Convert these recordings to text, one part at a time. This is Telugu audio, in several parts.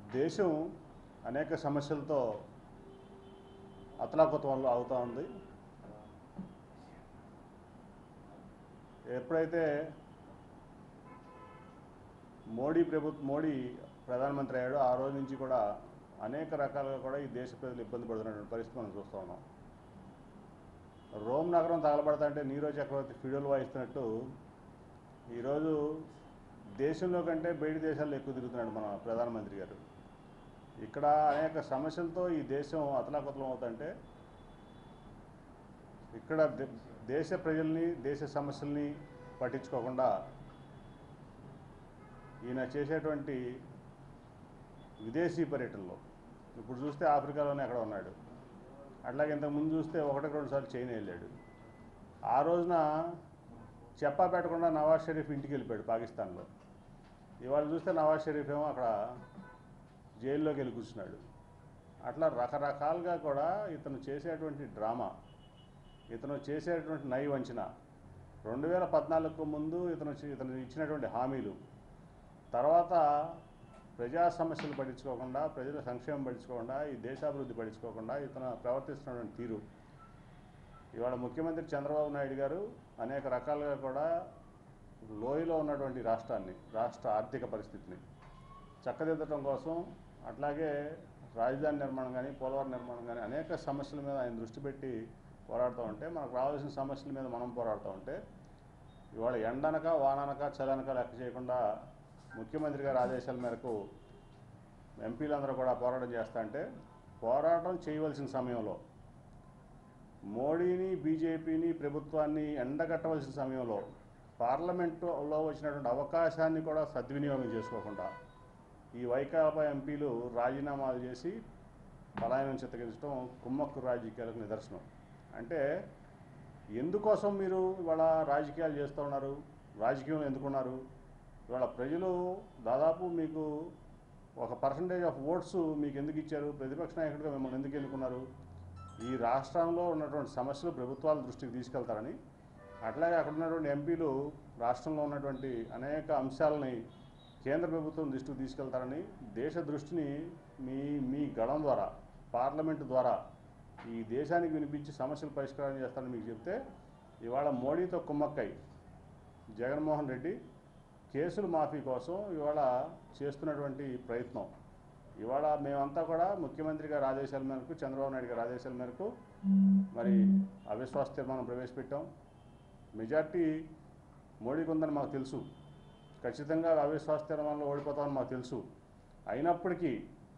దేశం అనేక సమస్యలతో అతలాకుతలంలో అవుతూ ఉంది ఎప్పుడైతే మోడీ ప్రభుత్వ మోడీ ప్రధానమంత్రి అయ్యాడో ఆ రోజు నుంచి కూడా అనేక రకాలుగా కూడా ఈ దేశ ప్రజలు ఇబ్బంది పడుతున్నటువంటి పరిస్థితి మనం చూస్తూ ఉన్నాం రోమ్ నగరం తగలబడతా అంటే నీరో చక్రవర్తి ఫిడోలు వాయిస్తున్నట్టు ఈరోజు దేశంలో కంటే బయట దేశాల్లో ఎక్కువ తిరుగుతున్నాడు మన ప్రధానమంత్రి గారు ఇక్కడ అనేక సమస్యలతో ఈ దేశం అతలాకుతలం అవుతుంటే ఇక్కడ దే- దేశ ప్రజల్ని దేశ సమస్యల్ని పట్టించుకోకుండా ఈయన చేసేటువంటి విదేశీ పర్యటనలో ఇప్పుడు చూస్తే ఆఫ్రికాలోనే అక్కడ ఉన్నాడు అట్లాగే ఇంతకు ముందు చూస్తే ఒకటికి రెండు సార్లు చైనా వెళ్ళాడు ఆ రోజున చెప్పా పెట్టకుండా నవాజ్ షరీఫ్ ఇంటికి వెళ్ళిపోయాడు పాకిస్తాన్లో ఇవాళ చూస్తే నవాజ్ షరీఫ్ ఏమో అక్కడ జైల్లోకి వెళ్ళి కూర్చున్నాడు అట్లా రకరకాలుగా కూడా ఇతను చేసేటువంటి డ్రామా ఇతను చేసేటువంటి నై వంచన రెండు వేల పద్నాలుగుకు ముందు ఇతను చే- ఇతను ఇచ్చినటువంటి హామీలు తర్వాత ప్రజా సమస్యలు పట్టించుకోకుండా ప్రజల సంక్షేమం పట్టించుకోకుండా ఈ దేశాభివృద్ధి పట్టించుకోకుండా ఇతను ప్రవర్తిస్తున్నటువంటి తీరు ఇవాళ ముఖ్యమంత్రి చంద్రబాబు నాయుడు గారు అనేక రకాలుగా కూడా లోయలో ఉన్నటువంటి రాష్ట్రాన్ని రాష్ట్ర ఆర్థిక పరిస్థితిని చక్కదిద్దడం కోసం అట్లాగే రాజధాని నిర్మాణం కానీ పోలవరం నిర్మాణం కానీ అనేక సమస్యల మీద ఆయన దృష్టి పెట్టి పోరాడుతూ ఉంటే మనకు రావాల్సిన సమస్యల మీద మనం పోరాడుతూ ఉంటే ఇవాళ ఎండనక వాననక చలనక లెక్క చేయకుండా ముఖ్యమంత్రి గారి ఆదేశాల మేరకు ఎంపీలందరూ కూడా పోరాటం చేస్తా అంటే పోరాటం చేయవలసిన సమయంలో మోడీని బీజేపీని ప్రభుత్వాన్ని ఎండగట్టవలసిన సమయంలో పార్లమెంటులో వచ్చినటువంటి అవకాశాన్ని కూడా సద్వినియోగం చేసుకోకుండా ఈ వైకాపా ఎంపీలు రాజీనామాలు చేసి పలాయనం చిత్తగించడం కుమ్మక్కు రాజకీయాలకు నిదర్శనం అంటే ఎందుకోసం మీరు ఇవాళ రాజకీయాలు చేస్తూ ఉన్నారు రాజకీయంలో ఎందుకున్నారు ఇవాళ ప్రజలు దాదాపు మీకు ఒక పర్సంటేజ్ ఆఫ్ ఓట్స్ మీకు ఎందుకు ఇచ్చారు ప్రతిపక్ష నాయకుడిగా మిమ్మల్ని ఎందుకు ఎన్నుకున్నారు ఈ రాష్ట్రంలో ఉన్నటువంటి సమస్యలు ప్రభుత్వాల దృష్టికి తీసుకెళ్తారని అట్లాగే అక్కడ ఉన్నటువంటి ఎంపీలు రాష్ట్రంలో ఉన్నటువంటి అనేక అంశాలని కేంద్ర ప్రభుత్వం దృష్టికి తీసుకెళ్తారని దేశ దృష్టిని మీ మీ గళం ద్వారా పార్లమెంటు ద్వారా ఈ దేశానికి వినిపించి సమస్యలు పరిష్కారం చేస్తారని మీకు చెప్తే ఇవాళ మోడీతో కుమ్మక్కై జగన్మోహన్ రెడ్డి కేసుల మాఫీ కోసం ఇవాళ చేస్తున్నటువంటి ప్రయత్నం ఇవాళ మేమంతా కూడా ముఖ్యమంత్రి గారి ఆదేశాల మేరకు చంద్రబాబు నాయుడు గారి ఆదేశాల మేరకు మరి అవిశ్వాస తీర్మానం ప్రవేశపెట్టాం మెజార్టీ మోడీకి ఉందని మాకు తెలుసు ఖచ్చితంగా అవిశ్వాస తీర్మానంలో ఓడిపోతామని మాకు తెలుసు అయినప్పటికీ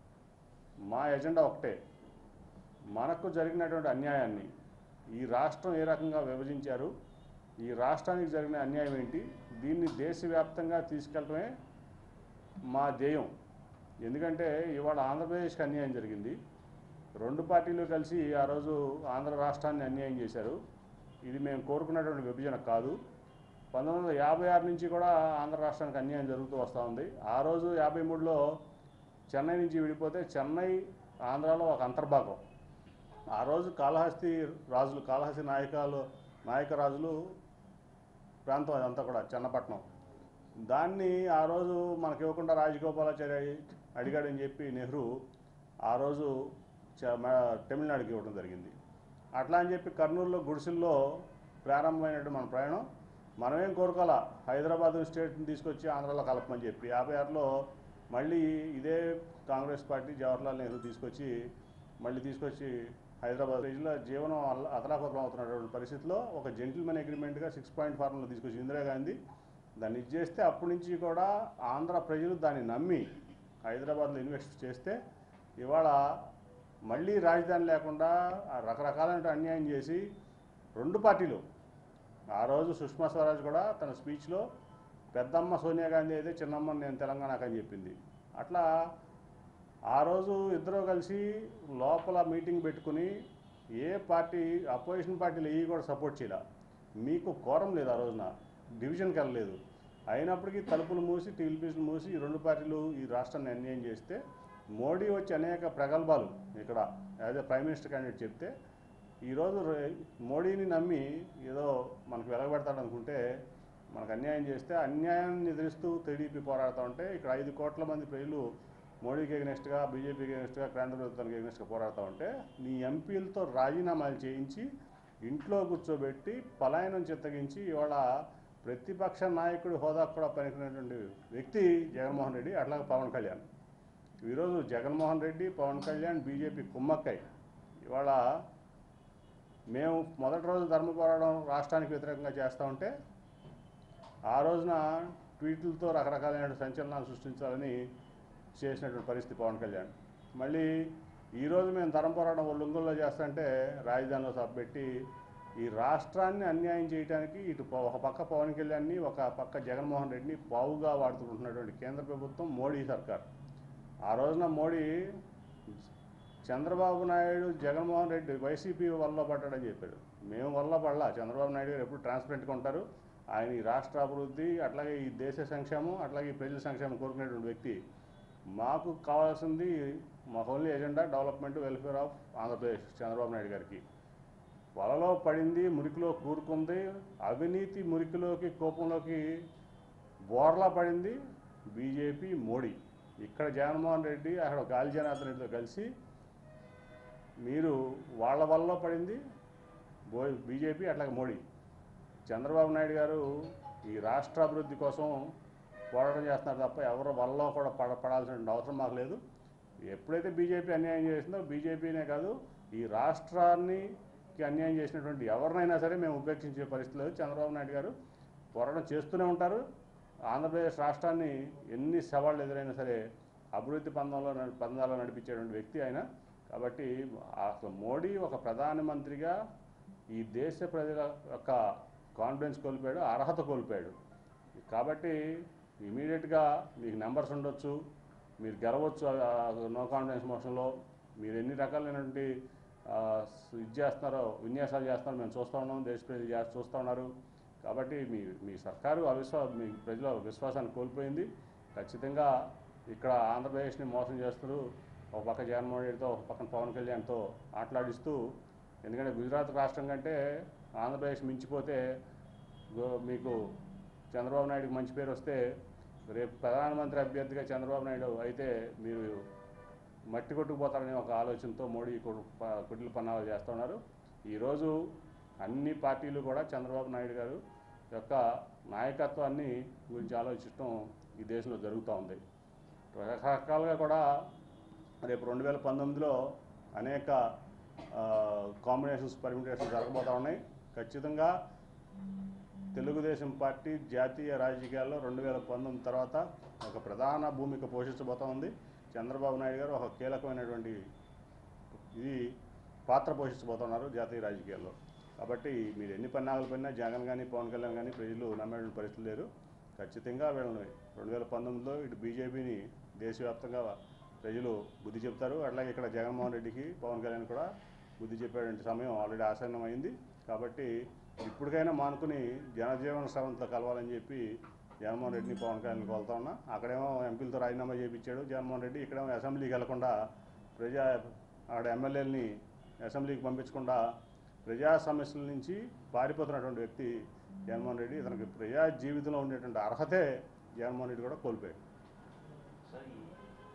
మా ఎజెండా ఒకటే మనకు జరిగినటువంటి అన్యాయాన్ని ఈ రాష్ట్రం ఏ రకంగా విభజించారు ఈ రాష్ట్రానికి జరిగిన అన్యాయం ఏంటి దీన్ని దేశవ్యాప్తంగా తీసుకెళ్ళటమే మా ధ్యేయం ఎందుకంటే ఇవాళ ఆంధ్రప్రదేశ్కి అన్యాయం జరిగింది రెండు పార్టీలు కలిసి ఆ రోజు ఆంధ్ర రాష్ట్రాన్ని అన్యాయం చేశారు ఇది మేము కోరుకున్నటువంటి విభజన కాదు పంతొమ్మిది వందల యాభై ఆరు నుంచి కూడా ఆంధ్ర రాష్ట్రానికి అన్యాయం జరుగుతూ వస్తూ ఉంది ఆ రోజు యాభై మూడులో చెన్నై నుంచి విడిపోతే చెన్నై ఆంధ్రాలో ఒక అంతర్భాగం ఆ రోజు కాళహస్తి రాజులు కాళహస్తి నాయకాలు నాయక రాజులు ప్రాంతం అదంతా కూడా చెన్నపట్నం దాన్ని ఆ రోజు మనకి ఇవ్వకుండా రాజగోపాలాచారి అడిగాడని చెప్పి నెహ్రూ ఆ రోజు చ- మ- తమిళనాడుకి ఇవ్వడం జరిగింది అట్లా అని చెప్పి కర్నూలులో గుడిసెల్లో ప్రారంభమైనట్టు మన ప్రయాణం మనమేం కోరుకోవాలా హైదరాబాద్ స్టేట్ని తీసుకొచ్చి ఆంధ్రాలో కలపమని చెప్పి యాభై ఆరులో మళ్ళీ ఇదే కాంగ్రెస్ పార్టీ జవహర్లాల్ నెహ్రూ తీసుకొచ్చి మళ్ళీ తీసుకొచ్చి హైదరాబాద్ ప్రజల జీవనం అల్ల- అతలాకుతలం అవుతున్నటువంటి పరిస్థితిలో ఒక జెంటిల్మెన్ అగ్రిమెంట్గా సిక్స్ పాయింట్ ఫార్ములా తీసుకొచ్చి ఇందిరాగాంధీ దాన్ని ఇది చేస్తే అప్పటి నుంచి కూడా ఆంధ్ర ప్రజలు దాన్ని నమ్మి హైదరాబాద్లో ఇన్వెస్ట్ చేస్తే ఇవాళ మళ్ళీ రాజధాని లేకుండా ఆ రకరకాలైన అన్యాయం చేసి రెండు పార్టీలు ఆ రోజు సుష్మా స్వరాజ్ కూడా తన స్పీచ్లో పెద్దమ్మ సోనియా గాంధీ అయితే చిన్నమ్మ నేను తెలంగాణకు అని చెప్పింది అట్లా ఆ రోజు ఇద్దరు కలిసి లోపల మీటింగ్ పెట్టుకుని ఏ పార్టీ అపోజిషన్ పార్టీలు ఏవి కూడా సపోర్ట్ చేయాల మీకు కోరం లేదు ఆ రోజున డివిజన్కి వెళ్ళలేదు అయినప్పటికీ తలుపులు మూసి టీవీపీలు మూసి ఈ రెండు పార్టీలు ఈ రాష్ట్రాన్ని అన్యాయం చేస్తే మోడీ వచ్చి అనేక ప్రగల్భాలు ఇక్కడ as a prime minister candidate చెప్తే ఈరోజు రే- మోడీని నమ్మి ఏదో మనకు వెలగబెడతాడు అనుకుంటే మనకు అన్యాయం చేస్తే అన్యాయాన్ని ఎదిరిస్తూ టీడీపీ పోరాడుతూ ఉంటే ఇక్కడ ఐదు కోట్ల మంది ప్రజలు మోడీకి ఎగ్నెస్ట్గా బీజేపీకి ఎగ్నెస్ట్గా కేంద్ర ప్రభుత్వానికి ఎగ్నెస్ట్గా పోరాడుతూ ఉంటే నీ ఎంపీలతో రాజీనామాలు చేయించి ఇంట్లో కూర్చోబెట్టి పలాయనం చిత్తగించి ఇవాళ ప్రతిపక్ష నాయకుడి హోదా కూడా పనికినటువంటి వ్యక్తి జగన్మోహన్ రెడ్డి అట్లాగే పవన్ కళ్యాణ్ ఈరోజు జగన్మోహన్ రెడ్డి పవన్ కళ్యాణ్ బీజేపీ కుమ్మక్కై ఇవాళ మేము మొదటి రోజు ధర్మ పోరాటం రాష్ట్రానికి వ్యతిరేకంగా చేస్తూ ఉంటే ఆ రోజున ట్వీట్లతో రకరకాలైన సంచలనాలు సృష్టించాలని చేసినటువంటి పరిస్థితి పవన్ కళ్యాణ్ మళ్ళీ ఈరోజు మేము ధర్మ పోరాటం ఒళ్ళొంగుల్లో చేస్తుంటే రాజధానిలో సభ పెట్టి ఈ రాష్ట్రాన్ని అన్యాయం చేయడానికి ఇటు ప- ఒక పక్క పవన్ కళ్యాణ్ని ఒక పక్క జగన్మోహన్ రెడ్డిని పావుగా వాడుకుంటున్నటువంటి కేంద్ర ప్రభుత్వం మోడీ సర్కార్ ఆ రోజున మోడీ చంద్రబాబు నాయుడు జగన్మోహన్ రెడ్డి వైసీపీ వల్ల పడ్డాడని చెప్పాడు మేము వల్ల పడలా చంద్రబాబు నాయుడు గారు ఎప్పుడు ట్రాన్స్పరెంట్గా ఉంటారు ఆయన ఈ రాష్ట్ర అభివృద్ధి అట్లాగే ఈ దేశ సంక్షేమం అట్లాగే ఈ ప్రజల సంక్షేమం కోరుకునేటువంటి వ్యక్తి మాకు కావాల్సింది మాకు only agenda development welfare of Andhra Pradesh Chandrababu Naidu గారికి వలలో పడింది మురికిలో కూరుకుంది అవినీతి మురికిలోకి కోపంలోకి బోర్లా పడింది బీజేపీ మోడీ ఇక్కడ జగన్మోహన్ రెడ్డి అక్కడ గాలి జనార్దన్ రెడ్డితో కలిసి మీరు వాళ్ళ వల్ల పడింది బో బీజేపీ అట్లాగే మోడీ చంద్రబాబు నాయుడు గారు ఈ రాష్ట్ర అభివృద్ధి కోసం పోరాటం చేస్తున్నారు తప్ప ఎవరు వల్ల కూడా పడ పడాల్సిన అవసరం మాకు లేదు ఎప్పుడైతే బీజేపీ అన్యాయం చేసిందో బీజేపీనే కాదు ఈ రాష్ట్రానికి అన్యాయం చేసినటువంటి ఎవరినైనా సరే మేము ఉపేక్షించే పరిస్థితి లేదు చంద్రబాబు నాయుడు గారు పోరాటం చేస్తూనే ఉంటారు ఆంధ్రప్రదేశ్ రాష్ట్రాన్ని ఎన్ని సవాళ్ళు ఎదురైనా సరే అభివృద్ధి పందంలో నడి- పందాలో నడిపించేటువంటి వ్యక్తి ఆయన కాబట్టి అసలు మోడీ ఒక ప్రధానమంత్రిగా ఈ దేశ ప్రజల యొక్క కాన్ఫిడెన్స్ కోల్పోయాడు అర్హత కోల్పోయాడు కాబట్టి ఇమీడియట్గా మీకు నెంబర్స్ ఉండొచ్చు మీరు గెలవచ్చు నో కాన్ఫిడెన్స్ మోషన్లో మీరు ఎన్ని రకాలైనటువంటి ఆ, ఇది చేస్తున్నారో విన్యాసాలు చేస్తున్నారో మేము చూస్తూ ఉన్నాం దేశ ప్రజలు చేస్తూ చూస్తూ ఉన్నారు కాబట్టి మీ మీ సర్కారు అవిశ్వా మీ ప్రజల విశ్వాసాన్ని కోల్పోయింది ఖచ్చితంగా ఇక్కడ ఆంధ్రప్రదేశ్ని మోసం చేస్తూ ఒక పక్క జగన్మోహన్ రెడ్డితో ఒక పక్కన పవన్ కళ్యాణ్తో ఆటలాడిస్తూ ఎందుకంటే గుజరాత్ రాష్ట్రం కంటే ఆంధ్రప్రదేశ్ మించిపోతే గో- మీకు చంద్రబాబు నాయుడుకి మంచి పేరు వస్తే రేపు ప్రధానమంత్రి అభ్యర్థిగా చంద్రబాబు నాయుడు అయితే మీరు మట్టి కొట్టుకుపోతారనే ఒక ఆలోచనతో మోడీ కొడు- ప- కుటిల పన్నాలు చేస్తున్నారు ఈరోజు అన్ని పార్టీలు కూడా చంద్రబాబు నాయుడు గారు యొక్క నాయకత్వాన్ని గురించి ఆలోచించడం ఈ దేశంలో జరుగుతూ ఉంది రకరకాలుగా కూడా రేపు రెండు వేల పంతొమ్మిదిలో అనేక కాంబినేషన్స్ పర్మిటేషన్స్ జరగబోతూ ఉన్నాయి ఖచ్చితంగా తెలుగుదేశం పార్టీ జాతీయ రాజకీయాల్లో రెండు వేల పంతొమ్మిది తర్వాత ఒక ప్రధాన భూమిక పోషించబోతా ఉంది చంద్రబాబు నాయుడు గారు ఒక కీలకమైనటువంటి ఇది పాత్ర పోషించబోతున్నారు జాతీయ రాజకీయాల్లో కాబట్టి మీరు ఎన్ని పన్నాగలు పడినా జగన్ కానీ పవన్ కళ్యాణ్ కానీ ప్రజలు నమ్మేటువంటి పరిస్థితి లేరు ఖచ్చితంగా వీళ్ళని రెండు వేల పంతొమ్మిదిలో ఇటు బీజేపీని దేశవ్యాప్తంగా ప్రజలు బుద్ధి చెప్తారు అట్లాగే ఇక్కడ జగన్మోహన్ రెడ్డికి పవన్ కళ్యాణ్ కూడా బుద్ధి చెప్పేటువంటి సమయం ఆల్రెడీ ఆసన్నమైంది కాబట్టి ఇప్పటికైనా మానుకుని జనజీవన స్రవంతో కలవాలని చెప్పి జగన్మోహన్ రెడ్డిని పవన్ కళ్యాణ్ కోలుతా ఉన్నా అక్కడేమో ఎంపీలతో రాజీనామా చేయించాడు జగన్మోహన్ రెడ్డి ఇక్కడేమో అసెంబ్లీకి వెళ్లకుండా ప్రజా అక్కడ ఎమ్మెల్యేలని అసెంబ్లీకి పంపించకుండా ప్రజా సమస్యల నుంచి పారిపోతున్నటువంటి వ్యక్తి జగన్మోహన్ రెడ్డి ఇతనికి ప్రజా జీవితంలో ఉండేటువంటి అర్హతే జగన్మోహన్ రెడ్డి కూడా కోల్పోయాడు సార్ ఈ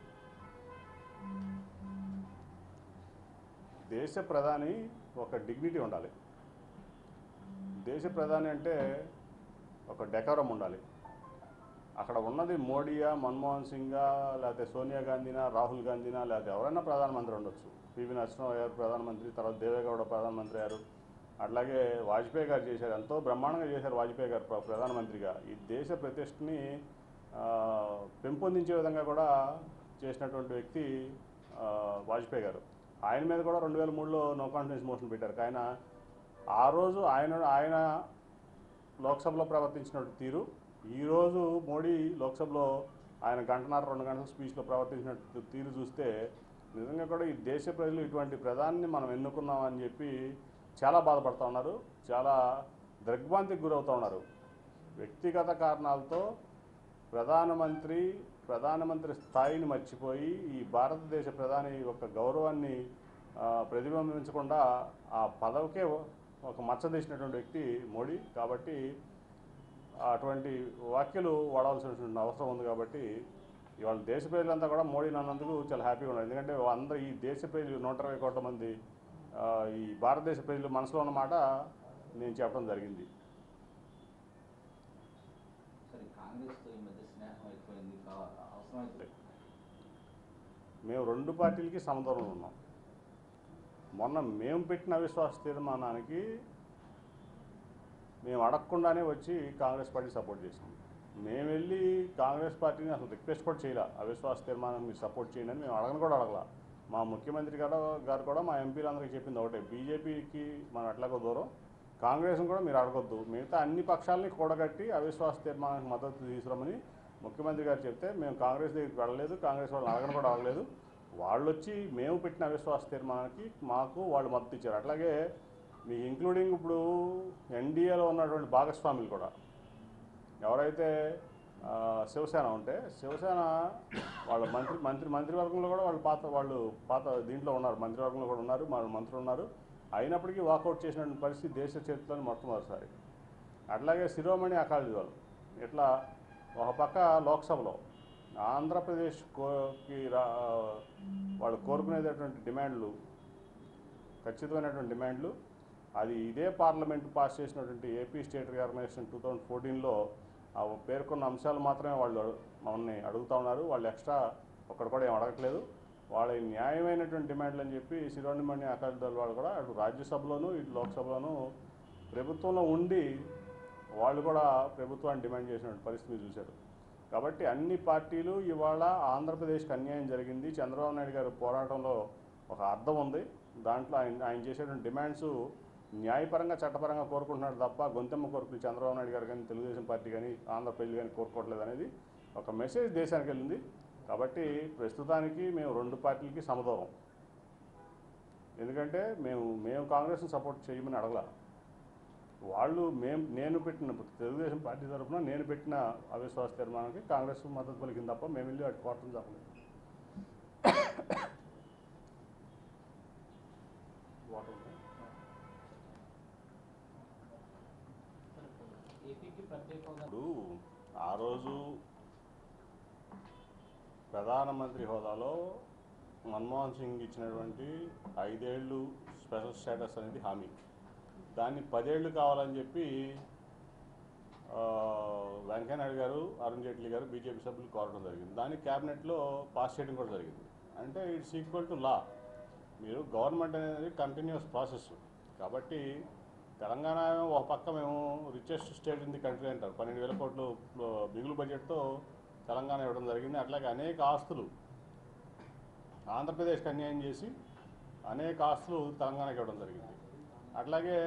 దేశ ప్రధాని ఒక డిగ్నిటీ ఉండాలి దేశ ప్రధాని అంటే ఒక డెకరం ఉండాలి అక్కడ ఉన్నది మోడీయా మన్మోహన్ సింగా లేకపోతే సోనియా గాంధీనా రాహుల్ గాంధీనా లేకపోతే ఎవరైనా ప్రధానమంత్రి ఉండొచ్చు పివి నరసింహరావు గారు ప్రధానమంత్రి తర్వాత దేవేగౌడ ప్రధానమంత్రి గారు అట్లాగే వాజ్పేయి గారు చేశారు ఎంతో బ్రహ్మాండంగా చేశారు వాజ్పేయి గారు ప్ర- ప్రధానమంత్రిగా ఈ దేశ ప్రతిష్టని ఆ, పెంపొందించే విధంగా కూడా చేసినటువంటి వ్యక్తి ఆ, వాజ్పేయి గారు ఆయన మీద కూడా రెండు వేల మూడులో నో కాన్ఫిడెన్స్ మోషన్ పెట్టారు ఆయన ఆ రోజు ఆయన ఆయన లోక్సభలో ప్రవర్తించిన తీరు ఈరోజు మోడీ లోక్సభలో ఆయన గంటన్నర రెండు గంటల స్పీచ్లో ప్రవర్తించిన తీరు చూస్తే నిజంగా కూడా ఈ దేశ ప్రజలు ఇటువంటి ప్రధాని మనం ఎన్నుకున్నామని చెప్పి చాలా బాధపడుతూ ఉన్నారు చాలా దిగ్భ్రాంతికి గురవుతూ ఉన్నారు వ్యక్తిగత కారణాలతో ప్రధానమంత్రి ప్రధానమంత్రి స్థాయిని మర్చిపోయి ఈ భారతదేశ ప్రధాని యొక్క గౌరవాన్ని ఆ, ప్రతిబింబించకుండా ఆ పదవికే ఒక మచ్చ తీసినటువంటి వ్యక్తి మోడీ కాబట్టి అటువంటి వ్యాఖ్యలు వాడాల్సినటువంటి అవసరం ఉంది కాబట్టి ఇవాళ దేశ ప్రజలంతా కూడా మోడీ అన్నందుకు చాలా హ్యాపీగా ఉన్నారు ఎందుకంటే అందరూ ఈ దేశ ప్రజలు నూట ఇరవై కోట్ల మంది ఆ, ఈ భారతదేశ ప్రజలు మనసులో ఉన్న మాట నేను చెప్పడం జరిగింది సరే కాంగ్రెస్తో ఈ మధ్య స్నేహం ఎక్కువైంది కా- అవసరమైతే మేము రెండు పార్టీలకి సమదూరంలో ఉన్నాం మొన్న మేము పెట్టిన అవిశ్వాస తీర్మానానికి మేము అడగకుండానే వచ్చి కాంగ్రెస్ పార్టీ సపోర్ట్ చేసాం మేము వెళ్ళి కాంగ్రెస్ పార్టీని అసలు రిక్వెస్ట్ కూడా చేయాల అవిశ్వాస తీర్మానం మీరు సపోర్ట్ చేయండి అని మేము అడగను కూడా అడగల మా ముఖ్యమంత్రి గారు గారు కూడా మా ఎంపీలందరికీ చెప్పింది ఒకటే బీజేపీకి మనం ఎట్లాగో దూరం కాంగ్రెస్ని కూడా మీరు అడగొద్దు మిగతా అన్ని పక్షాలని కూడగట్టి అవిశ్వాస తీర్మానానికి మద్దతు తీసుకురమని ముఖ్యమంత్రి గారు చెప్తే మేము కాంగ్రెస్ దగ్గరికి వెళ్ళలేదు కాంగ్రెస్ వాళ్ళని అడగను కూడా అడగలేదు వాళ్ళు వచ్చి మేము పెట్టిన అవిశ్వాస తీర్మానానికి మాకు వాళ్ళు మద్దతు ఇచ్చారు అట్లాగే మీ ఇంక్లూడింగ్ ఇప్పుడు ఎన్డీఏలో ఉన్నటువంటి భాగస్వాములు కూడా ఎవరైతే ఆ, శివసేన ఉంటే శివసేన వాళ్ళ మంత్రి మంత్రి మంత్రివర్గంలో కూడా వాళ్ళు పాత వాళ్ళు పాత దీంట్లో ఉన్నారు మంత్రివర్గంలో కూడా ఉన్నారు మన మంత్రులు ఉన్నారు అయినప్పటికీ వాకౌట్ చేసిన పరిస్థితి దేశ చరిత్రలో మొట్టమొదటిసారి అట్లాగే శిరోమణి అకాలీదళ్ వాళ్ళు ఇట్లా ఒక పక్క లోక్సభలో ఆంధ్రప్రదేశ్ కోకి రా వాళ్ళు కోరుకునేటటువంటి డిమాండ్లు ఖచ్చితమైనటువంటి డిమాండ్లు అది ఇదే పార్లమెంట్ పాస్ చేసినటువంటి AP state reorganisation two thousand ఫోర్టీన్లో ఆ పేర్కొన్న అంశాలు మాత్రమే వాళ్ళు అడు- మమ్మల్ని అడుగుతా ఉన్నారు వాళ్ళు ఎక్స్ట్రా ఒక్కడు కూడా ఏం అడగట్లేదు వాళ్ళ న్యాయమైనటువంటి డిమాండ్లు అని చెప్పి శిరోమణి అకాలి దళ వాళ్ళు కూడా అటు రాజ్యసభలోను ఇటు లోక్సభలోను ప్రభుత్వంలో ఉండి వాళ్ళు కూడా ప్రభుత్వాన్ని డిమాండ్ చేసినటువంటి పరిస్థితి చూశారు కాబట్టి అన్ని పార్టీలు ఇవాళ ఆంధ్రప్రదేశ్కి అన్యాయం జరిగింది చంద్రబాబు నాయుడు గారి పోరాటంలో ఒక అర్థం ఉంది దాంట్లో ఆయన ఆయన చేసేటువంటి డిమాండ్స్ న్యాయపరంగా చట్టపరంగా కోరుకుంటున్నాడు తప్ప గొంతెమ్మ కోరుకుని చంద్రబాబు నాయుడు గారు కానీ తెలుగుదేశం పార్టీ కానీ ఆంధ్ర ప్రజలు కానీ కోరుకోవట్లేదు అనేది ఒక మెసేజ్ దేశానికి వెళ్ళింది కాబట్టి ప్రస్తుతానికి మేము రెండు పార్టీలకి సమదూరం ఎందుకంటే మేము మేము కాంగ్రెస్ని సపోర్ట్ చేయమని అడగల వాళ్ళు మేము నేను పెట్టిన తెలుగుదేశం పార్టీ తరఫున నేను పెట్టిన అవిశ్వాస తీర్మానానికి కాంగ్రెస్ మద్దతు పలికింది తప్ప మేము వెళ్ళి అటు కోరటం తప్పలేదు వాటర్ ఉందా? ఏపీకి ప్రత్యేక హోదా ఇప్పుడు ఆ రోజు ప్రధానమంత్రి హోదాలో మన్మోహన్ సింగ్ ఇచ్చినటువంటి ఐదేళ్ళు స్పెషల్ స్టేటస్ అనేది హామీ దాన్ని పదేళ్ళు కావాలని చెప్పి ఆ, వెంకయ్యనాయుడు గారు అరుణ్ జైట్లీ గారు బీజేపీ సభ్యులు కోరడం జరిగింది దాన్ని క్యాబినెట్లో పాస్ చేయడం కూడా జరిగింది అంటే ఇట్స్ ఈక్వల్ టు లా మీరు గవర్నమెంట్ అనేది కంటిన్యూస్ ప్రాసెస్ కాబట్టి తెలంగాణ ఒక పక్క మేము richest state in the country అంటారు పన్నెండు వేల కోట్లు ఆ, మిగులు బడ్జెట్తో తెలంగాణ ఇవ్వడం జరిగింది అట్లాగే అనేక ఆస్తులు ఆంధ్రప్రదేశ్కి అన్యాయం చేసి అనేక ఆస్తులు తెలంగాణకి ఇవ్వడం జరిగింది అట్లాగే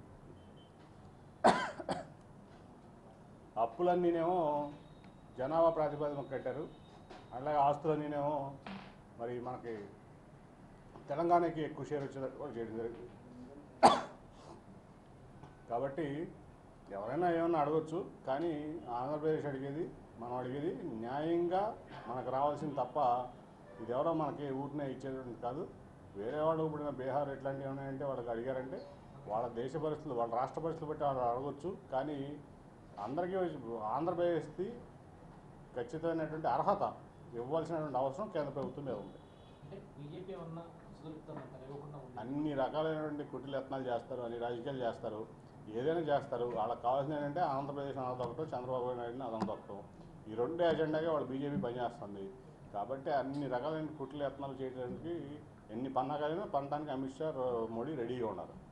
అప్పులన్నీనేమో జనాభా ప్రాతిపదికన కట్టారు అట్లాగే ఆస్తులన్నీనేమో మరి మనకి తెలంగాణకి ఎక్కువ షేర్ వచ్చేటట్టు కూడా చేయడం జరిగింది కాబట్టి ఎవరైనా ఏమన్నా అడగచ్చు కానీ ఆంధ్రప్రదేశ్ అడిగేది మనం అడిగేది న్యాయంగా మనకు రావాల్సింది తప్ప ఇది ఎవరో మనకి ఊరినే ఇచ్చేటువంటి కాదు వేరే వాళ్ళు ఇప్పుడు బీహార్ ఎట్లాంటివి ఉన్నాయంటే వాళ్ళకి అడిగారంటే వాళ్ళ దేశ పరిస్థితులు వాళ్ళ రాష్ట్ర పరిస్థితులు బట్టి వాళ్ళు అడగచ్చు కానీ అందరికీ వచ్చి- ఆంధ్రప్రదేశ్ది ఖచ్చితమైనటువంటి అర్హత ఇవ్వాల్సినటువంటి అవసరం కేంద్ర ప్రభుత్వం మీద ఉంది అంటే బీజేపీ ఏమన్నా సుదృప్తంటారు ఇవ్వకుండా ఉంది అన్ని రకాలైనటువంటి కుటిల యత్నాలు చేస్తారు అన్ని రాజకీయాలు చేస్తారు ఏదైనా చేస్తారు వాళ్ళకి కావాల్సింది ఏంటంటే ఆంధ్రప్రదేశ్ అనదొక్కటం చంద్రబాబు నాయుడుని అదొకటం ఈ రెండే ఎజెండాగా వాళ్ళు బీజేపీ పనిచేస్తుంది కాబట్టి అన్ని రకాలైన కుటిల యత్నాలు చేయడానికి ఎన్ని పన్నాగాలైనా పనడానికి అమిత్ షా మోడీ రెడీగా ఉన్నారు